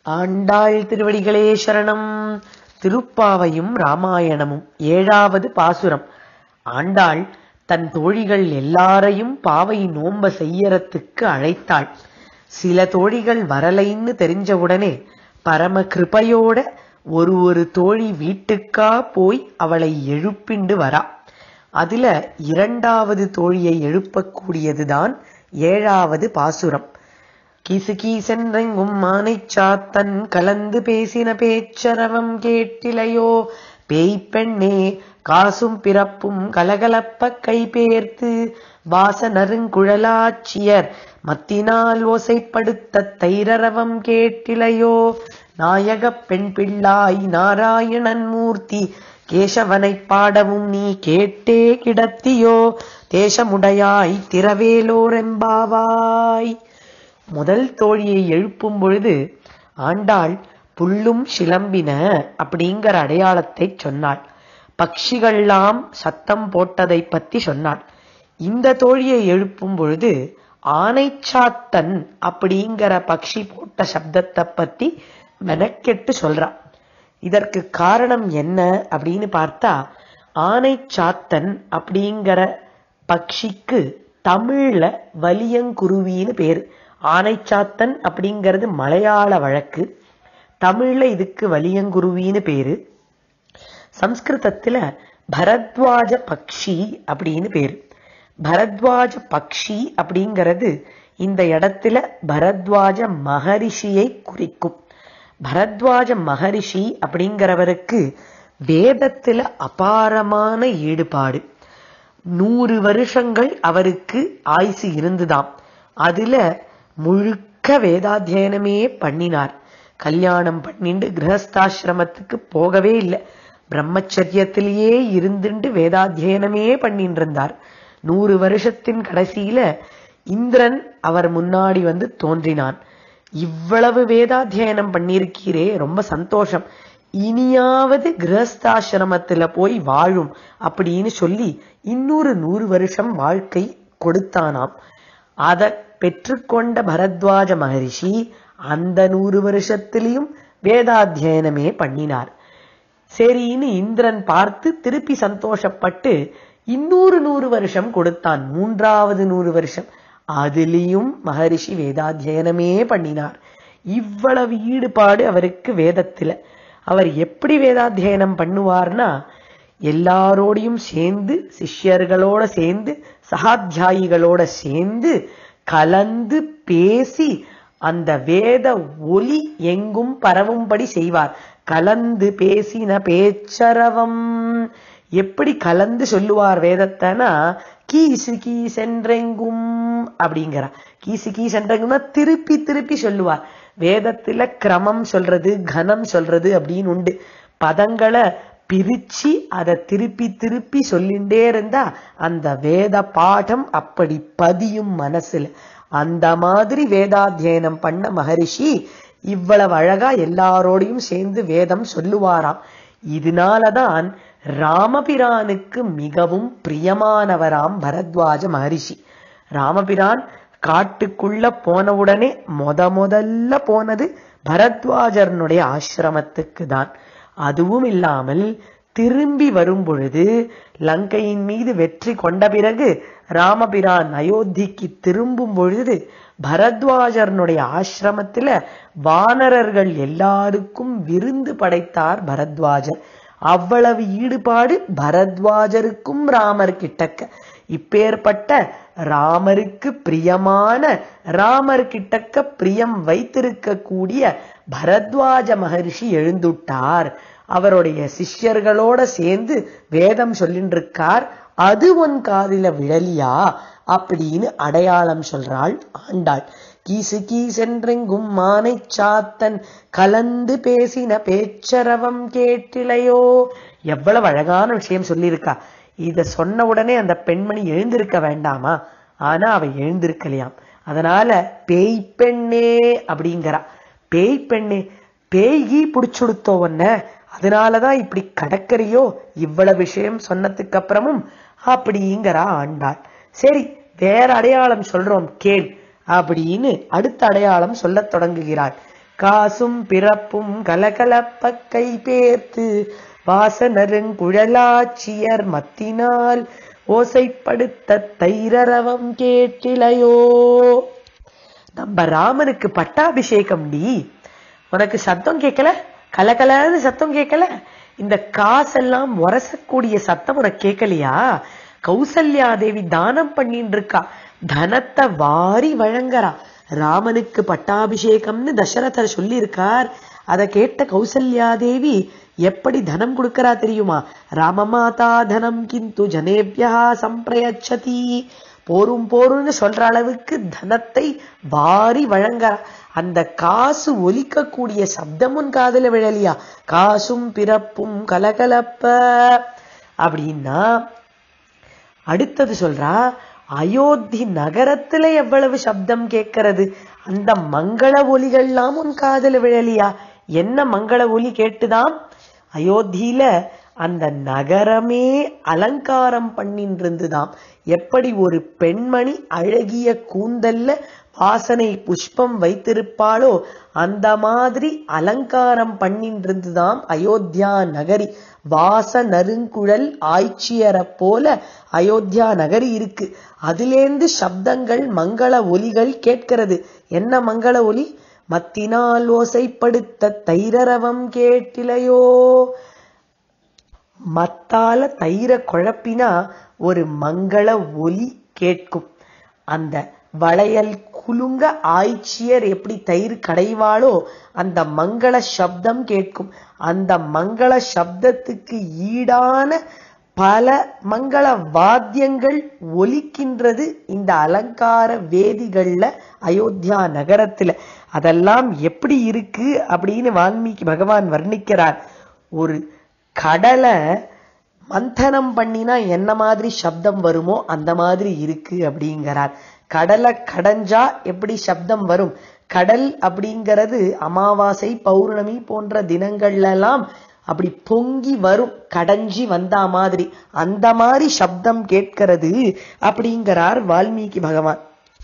ஆண்டாள் திருவடிகளே சரணம் திருப்பாவையும் ராமாயணமும் ஏழாவது பாசுரம் ஆண்டாள் தன் தோழிகள் எல்லாரையும் பாவை நோம்ப செய்யறதுக்கு அழைத்தாள் சில தோழிகள் வரலைன்னு தெரிஞ்ச உடனே பரம கிருபையோட ஒரு ஒரு தோழி வீட்டுக்கா போய் அவளை எழுப்பிண்டு வரா அதுல இரண்டாவது தோழியை எழுப்பக்கூடியதுதான் ஏழாவது பாசுரம் கீசு கீசென்றெங்கும் மானைச் சாத்தன் கலந்து பேசின பேச்சரவம் கேட்டிலையோ பேய் பெண்ணே காசும் பிறப்பும் கலகலப்ப கைபேர்த்து வாச நறுங்குழலாச்சியர் மத்தினால் ஓசைப்படுத்த தைரரவம் கேட்டிலையோ நாயகப் பெண் பிள்ளாய் நாராயணன் மூர்த்தி கேசவனைப் பாடவும் நீ கேட்டே கிடத்தியோ தேசமுடையாய் திரவேலோரெம்பாவாய் முதல் தோழியை எழுப்பும் பொழுது ஆண்டாள் புல்லும் சிலம்பின அப்படிங்கிற அடையாளத்தை சொன்னாள் பட்சிகள்லாம் சத்தம் போட்டதை பத்தி சொன்னாள் இந்த தோழியை எழுப்பும் பொழுது ஆனைச்சாத்தன் அப்படிங்கிற பக்ஷி போட்ட சப்தத்தை பத்தி மெனக்கெட்டு சொல்றா இதற்கு காரணம் என்ன அப்படின்னு பார்த்தா ஆனைச்சாத்தன் அப்படிங்கிற பக்ஷிக்கு தமிழ்ல வலியங்குருவின்னு பேரு ஆனைச்சாத்தன் அப்படிங்கிறது மலையாள வழக்கு தமிழ்ல இதுக்கு வலியங்குருவின்னு பேரு சம்ஸ்கிருதத்துல பரத்வாஜ பக்ஷி அப்படின்னு பேரு பரத்வாஜ பக்ஷி அப்படிங்கிறது இந்த இடத்துல பரத்வாஜ மகரிஷியை குறிக்கும் பரத்வாஜ மகரிஷி அப்படிங்கிறவருக்கு வேதத்துல அபாரமான ஈடுபாடு நூறு வருஷங்கள் அவருக்கு ஆயுசு இருந்துதாம் அதுல முழுக்க வேதாத்தியனமே பண்ணினார் கல்யாணம் பண்ணிண்டு கிரகஸ்தாசிரமத்துக்கு போகவே இல்லை பிரம்மச்சரியத்திலேயே இருந்துண்டு வேதாத்தியனமே பண்ணிட்டு இருந்தார் நூறு வருஷத்தின் கடைசியில இந்திரன் அவர் முன்னாடி வந்து தோன்றினான் இவ்வளவு வேதாத்தியனம் பண்ணியிருக்கீரே ரொம்ப சந்தோஷம் இனியாவது கிரகஸ்தாசிரமத்துல போய் வாழும் அப்படின்னு சொல்லி இன்னொரு நூறு வருஷம் வாழ்க்கை கொடுத்தானாம் அதை பெற்றுக்கொண்ட பரத்வாஜ மகரிஷி அந்த நூறு வருஷத்திலையும் வேதாத்தியனமே பண்ணினார் சரின்னு இந்திரன் பார்த்து திருப்பி சந்தோஷப்பட்டு இன்னொரு நூறு வருஷம் கொடுத்தான் மூன்றாவது நூறு வருஷம் அதுலயும் மகரிஷி வேதாத்தியனமே பண்ணினார் இவ்வளவு ஈடுபாடு அவருக்கு வேதத்துல அவர் எப்படி வேதாத்தியனம் பண்ணுவார்னா எல்லாரோடையும் சேர்ந்து சிஷ்யர்களோட சேர்ந்து சகாத்தியாயிகளோட சேர்ந்து கலந்து பேசி அந்த வேத ஒலி எங்கும் பரவும்படி செய்வார் கலந்து பேசின பேச்சரவம் எப்படி கலந்து சொல்லுவார் வேதத்தைனா கீசு கீ சென்றெங்கும் அப்படிங்கிறார் கீசு கீ சென்றெங்கும்னா திருப்பி திருப்பி சொல்லுவார் வேதத்துல கிரமம் சொல்றது கனம் சொல்றது அப்படின்னு உண்டு பதங்களை பிரிச்சு அதை திருப்பி திருப்பி சொல்லிண்டே இருந்தா அந்த வேத பாடம் அப்படி பதியும் மனசுல அந்த மாதிரி வேதாத்தியனம் பண்ண மகரிஷி இவ்வளவு அழகா எல்லாரோடையும் சேர்ந்து வேதம் சொல்லுவாராம் இதனாலதான் ராமபிரானுக்கு மிகவும் பிரியமானவராம் பரத்வாஜ மகரிஷி ராமபிரான் காட்டுக்குள்ள போன உடனே முத முதல்ல போனது பரத்வாஜர்னுடைய ஆசிரமத்துக்கு தான் அதுவும் இல்லாமல் திரும்பி வரும் பொழுது லங்கையின் மீது வெற்றி கொண்ட பிறகு ராமபிரான் அயோத்திக்கு திரும்பும் பொழுது பரத்வாஜர்னுடைய ஆசிரமத்துல வானரர்கள் எல்லாருக்கும் விருந்து படைத்தார் பரத்வாஜர் அவ்வளவு ஈடுபாடு பரத்வாஜருக்கும் ராமர் கிட்டக்க இப்பேற்பட்ட ராமருக்கு பிரியமான ராமர் கிட்டக்க பிரியம் வைத்திருக்க கூடிய பரத்வாஜ மகரிஷி எழுந்துட்டார் அவருடைய சிஷ்யர்களோட சேர்ந்து வேதம் சொல்லிட்டு இருக்கார் அது உன் காதில விழலியா அப்படின்னு அடையாளம் சொல்றாள் ஆண்டாள் கீசு கீசென்றெங்கும் மானை சாத்தன் கலந்து பேசின பேச்சரவம் கேட்டிலையோ எவ்வளவு அழகான விஷயம் சொல்லியிருக்கா இத சொன்ன உடனே அந்த பெண்மணி எழுந்திருக்க வேண்டாமா ஆனா அவ எழுந்திருக்கலையாம் அதனால பேய் பெண்ணே அப்படிங்கிறா பேய் பெண்ணே பேய்கி பிடிச்சுடுத்தோ உன்ன அதனாலதான் இப்படி கடக்கறியோ இவ்வளவு விஷயம் சொன்னதுக்கு அப்புறமும் அப்படிங்கிறா ஆண்டாள் சரி வேற அடையாளம் சொல்றோம் கேள் அப்படின்னு அடுத்த அடையாளம் சொல்லத் தொடங்குகிறாள் காசும் பிறப்பும் கலகலப்ப கை பேர்த்து வாசனருங்குழலாட்சியர் மத்தினால் ஓசைப்படுத்த தைரரவம் கேட்டிலையோ நம்ம ராமனுக்கு பட்டாபிஷேகம் டி உனக்கு சத்தம் கேட்கல கலகலன்னு சத்தம் கேட்கல இந்த காசெல்லாம் உரசக்கூடிய சத்தம் உனக்கு கேட்கலையா கௌசல்யா தேவி தானம் பண்ணிட்டு இருக்கா தனத்தை வாரி வழங்கறா ராமனுக்கு பட்டாபிஷேகம்னு தசரதர் சொல்லியிருக்கார் அதை கேட்ட கௌசல்யா தேவி எப்படி தனம் கொடுக்கறா தெரியுமா ராமமாதா தனம் கிந்து ஜனேபியா சம்பிரயச்சதி போரும் போரும்னு சொல்ற அளவுக்கு தனத்தை வாரி வழங்கறா அந்த காசு ஒலிக்கக்கூடிய சப்தமும் காதுல விழலியா காசும் பிறப்பும் கலகலப்ப அப்படின்னா அடுத்தது சொல்றா அயோத்தி நகரத்துல எவ்வளவு சப்தம் கேட்கிறது அந்த மங்கள ஒலிகள்லாம் உன் காதுல விழலியா என்ன மங்கள ஒலி கேட்டுதாம் அயோத்தியில அந்த நகரமே அலங்காரம் பண்ணிட்டு இருந்துதாம் எப்படி ஒரு பெண்மணி அழகிய கூந்தல்ல வாசனை புஷ்பம் வைத்திருப்பாளோ அந்த மாதிரி அலங்காரம் பண்ணிட்டு இருந்துதாம் அயோத்தியா நகரி வாச நறுங்குழல் ஆய்ச்சியரை போல அயோத்தியா நகரி இருக்கு அதிலேந்து சப்தங்கள் மங்கள ஒலிகள் கேட்கிறது என்ன மங்கள ஒலி மத்தினால் ஓசைப்படுத்த தைரரவம் கேட்டிலையோ மத்தால தயிர குழப்பினா ஒரு மங்கள ஒலி கேட்கும் அந்த வளையல் குலுங்க ஆய்ச்சியர் எப்படி தயிர் கடைவாளோ அந்த மங்கள சப்தம் கேட்கும் அந்த மங்கள சப்தத்துக்கு ஈடான பல மங்கள வாத்தியங்கள் ஒலிக்கின்றது இந்த அலங்கார வேதிகள்ல அயோத்தியா நகரத்துல அதெல்லாம் எப்படி இருக்கு அப்படின்னு வால்மீகி பகவான் வர்ணிக்கிறார் ஒரு கடலை மந்தனம் பண்ணினா என்ன மாதிரி சப்தம் வருமோ அந்த மாதிரி இருக்கு அப்படிங்கிறார் கடலை கடைஞ்சா எப்படி சப்தம் வரும் கடல் அப்படிங்கிறது அமாவாசை பௌர்ணமி போன்ற தினங்கள்ல எல்லாம் அப்படி பொங்கி வரும் கடைஞ்சி வந்தா மாதிரி அந்த மாதிரி சப்தம் கேட்கிறது அப்படிங்கிறார் வால்மீகி பகவான்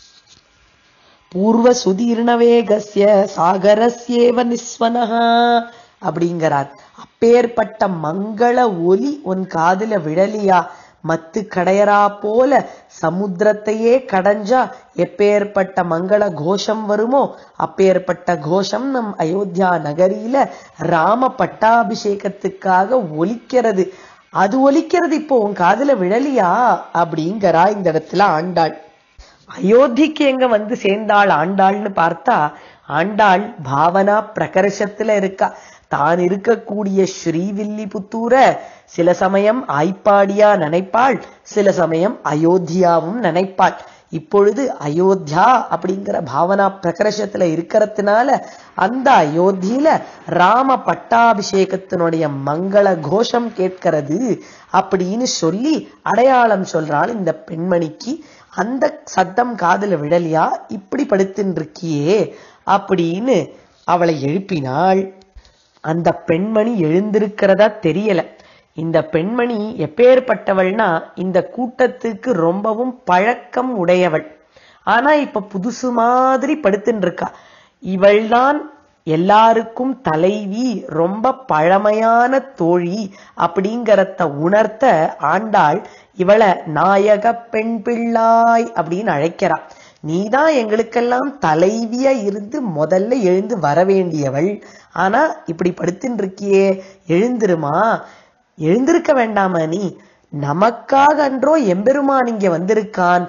பூர்வ சுதீர்ணவேகஸ்ய சாகரஸ்யேவ நிஸ்வனஹா அப்படிங்கிறார் அப்பேற்பட்ட மங்கள ஒலி உன் காதுல விழலியா மத்து கடையரா போல சமுத்திரத்தையே கடைஞ்சா எப்பேற்பட்ட மங்கள கோஷம் வருமோ அப்பேற்பட்ட கோஷம் நம் அயோத்தியா நகரியில ராம பட்டாபிஷேகத்துக்காக ஒலிக்கிறது அது ஒலிக்கிறது இப்போ உன் காதுல விழலியா அப்படிங்கிறா இந்த இடத்துல ஆண்டாள் அயோத்திக்கு எங்க வந்து சேர்ந்தாள் ஆண்டாள்னு பார்த்தா ஆண்டாள் பாவனா பிரகர்ஷத்துல இருக்கா தான் இருக்கக்கூடிய ஸ்ரீவில்லிபுத்தூர சில சமயம் ஆய்ப்பாடியா நினைப்பாள் சில சமயம் அயோத்தியாவும் நினைப்பாள் இப்பொழுது அயோத்தியா அப்படிங்கிற பாவனா பிரகர்ஷத்துல இருக்கிறதுனால அந்த அயோத்தியில ராம பட்டாபிஷேகத்தினுடைய மங்கள கோஷம் கேட்கிறது அப்படின்னு சொல்லி அடையாளம் சொல்றாள் இந்த பெண்மணிக்கு அந்த சத்தம் காதுல விழலியா இப்படி படுத்துன்னு இருக்கியே அப்படின்னு அவளை எழுப்பினாள் அந்த பெண்மணி எழுந்திருக்கிறதா தெரியல இந்த பெண்மணி எப்பேற்பட்டவள்னா இந்த கூட்டத்துக்கு ரொம்பவும் பழக்கம் உடையவள் ஆனா இப்ப புதுசு மாதிரி படுத்துன்னு இருக்கா இவள்தான் எல்லாருக்கும் தலைவி ரொம்ப பழமையான தோழி அப்படிங்கறத உணர்த்த ஆண்டாள் இவளை நாயக பெண் பிள்ளாய் அப்படின்னு அழைக்கிறா நீதான் எங்களுக்கெல்லாம் தலைவியா இருந்து முதல்ல எழுந்து வர வேண்டியவள் ஆனா இப்படி படுத்துன்னு இருக்கியே எழுந்திருமா எழுந்திருக்க வேண்டாமா நீ நமக்காக அன்றோ எம்பெருமான் இங்க வந்திருக்கான்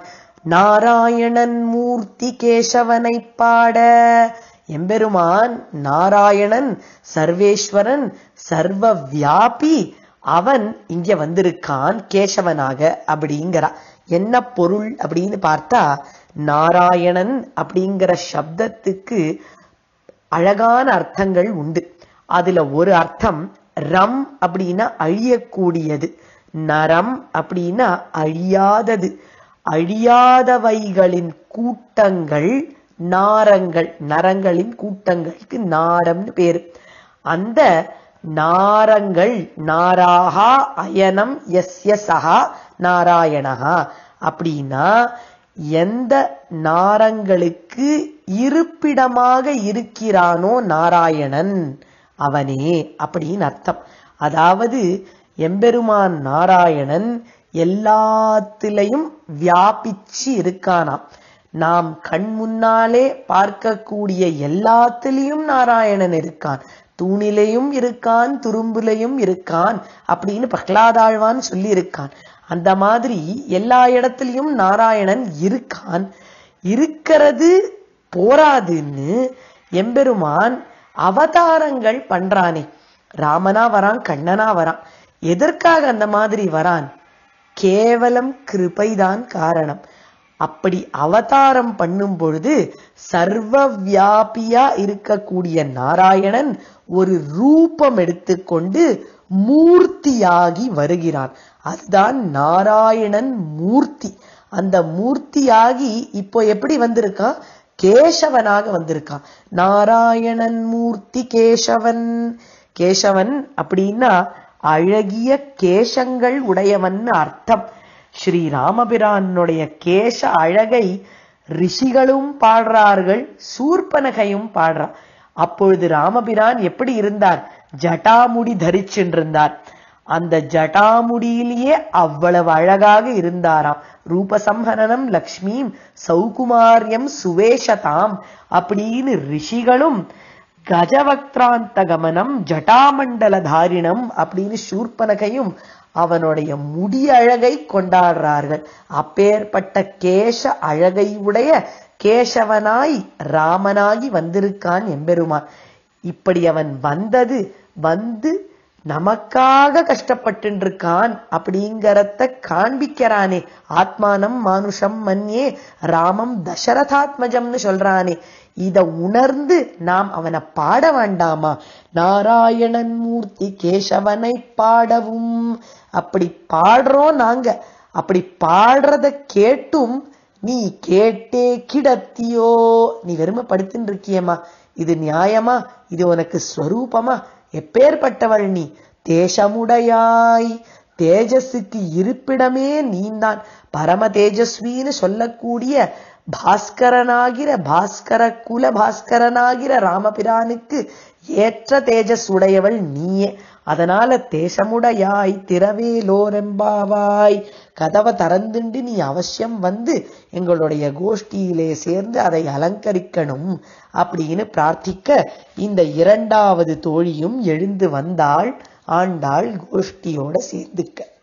நாராயணன் மூர்த்தி கேசவனை பாட எம்பெருமான் நாராயணன் சர்வேஸ்வரன் சர்வ வியாபி அவன் இங்க வந்திருக்கான் கேசவனாக அப்படிங்கிறா என்ன பொருள் அப்படின்னு பார்த்தா நாராயணன் அப்படிங்கிற சப்தத்துக்கு அழகான அர்த்தங்கள் உண்டு அதுல ஒரு அர்த்தம் ரம் அப்படின்னா அழியக்கூடியது நரம் அப்படின்னா அழியாதது அழியாதவைகளின் கூட்டங்கள் நாரங்கள் நரங்களின் கூட்டங்களுக்கு நாரம்னு பேரு அந்த நாரங்கள் நாராகா அயனம் எஸ்ய சகா நாராயணஹா அப்படின்னா எந்த நாரங்களுக்கு இருப்பிடமாக இருக்கிறானோ நாராயணன் அவனே அப்படின்னு அர்த்தம் அதாவது எம்பெருமான் நாராயணன் எல்லாத்திலையும் வியாபிச்சு இருக்கானாம் நாம் கண் முன்னாலே பார்க்கக்கூடிய எல்லாத்திலையும் நாராயணன் இருக்கான் தூணிலையும் இருக்கான் துரும்புலையும் இருக்கான் அப்படின்னு பிரகலாதாழ்வான் சொல்லி இருக்கான் அந்த மாதிரி எல்லா இடத்துலயும் நாராயணன் இருக்கான் இருக்கிறது போராதுன்னு எம்பெருமான் அவதாரங்கள் பண்றானே ராமனா வரான் கண்ணனா வரான் எதற்காக அந்த மாதிரி வரான் கேவலம் கிருபைதான் காரணம் அப்படி அவதாரம் பண்ணும் பொழுது சர்வ வியாபியா இருக்கக்கூடிய நாராயணன் ஒரு ரூபம் எடுத்துக்கொண்டு மூர்த்தியாகி வருகிறான் அதுதான் நாராயணன் மூர்த்தி அந்த மூர்த்தியாகி இப்போ எப்படி வந்திருக்கான் கேசவனாக வந்திருக்கான் நாராயணன் மூர்த்தி கேசவன் கேசவன் அப்படின்னா அழகிய கேசங்கள் உடையவன் அர்த்தம் ஸ்ரீ ராமபிரானுடைய கேச அழகை ரிஷிகளும் பாடுறார்கள் சூர்பனகையும் பாடுறா அப்பொழுது ராமபிரான் எப்படி இருந்தார் ஜட்டாமுடி தரிச்சென்றிருந்தார் அந்த ஜட்டாமுடியிலேயே அவ்வளவு அழகாக இருந்தாராம் ரூபசம்ஹனனம் லக்ஷ்மியும் சௌகுமாரியம் சுவேஷதாம் அப்படின்னு ரிஷிகளும் கஜவக்திராந்த கமனம் ஜட்டாமண்டல தாரிணம் அப்படின்னு சூர்பனகையும் அவனுடைய முடி அழகை கொண்டாடுறார்கள் அப்பேற்பட்ட கேச அழகை உடைய கேசவனாய் ராமனாகி வந்திருக்கான் எம்பெருமான் இப்படி அவன் வந்தது வந்து நமக்காக கஷ்டப்பட்டு அப்படிங்கறத காண்பிக்கிறானே ஆத்மானம் மானுஷம் மன்யே ராமம் தசரதாத்மஜம்னு சொல்றானே இத உணர்ந்து நாம் அவனை பாட வேண்டாமா நாராயணன் மூர்த்தி கேசவனை பாடவும் அப்படி பாடுறோம் நாங்க அப்படி பாடுறத கேட்டும் நீ கேட்டே கிடத்தியோ நீ வெறுமை படுத்துன்னு இருக்கியேம்மா இது நியாயமா இது உனக்கு ஸ்வரூபமா எப்பேற்பட்டவள் நீ தேசமுடையாய் தேஜஸுக்கு இருப்பிடமே நீந்தான் பரம தேஜஸ்வின்னு சொல்லக்கூடிய பாஸ்கரனாகிற பாஸ்கர குல பாஸ்கரனாகிற ராமபிரானுக்கு ஏற்ற தேஜஸ் உடையவள் நீயே அதனால தேசமுடையாய் திரவேலோரெம்பாவாய் கதவை திறந்துண்டு நீ அவசியம் வந்து எங்களுடைய கோஷ்டியிலே சேர்ந்து அதை அலங்கரிக்கணும் அப்படின்னு பிரார்த்திக்க இந்த இரண்டாவது தோழியும் எழுந்து வந்தாள் ஆண்டாள் கோஷ்டியோட சேர்ந்துக்க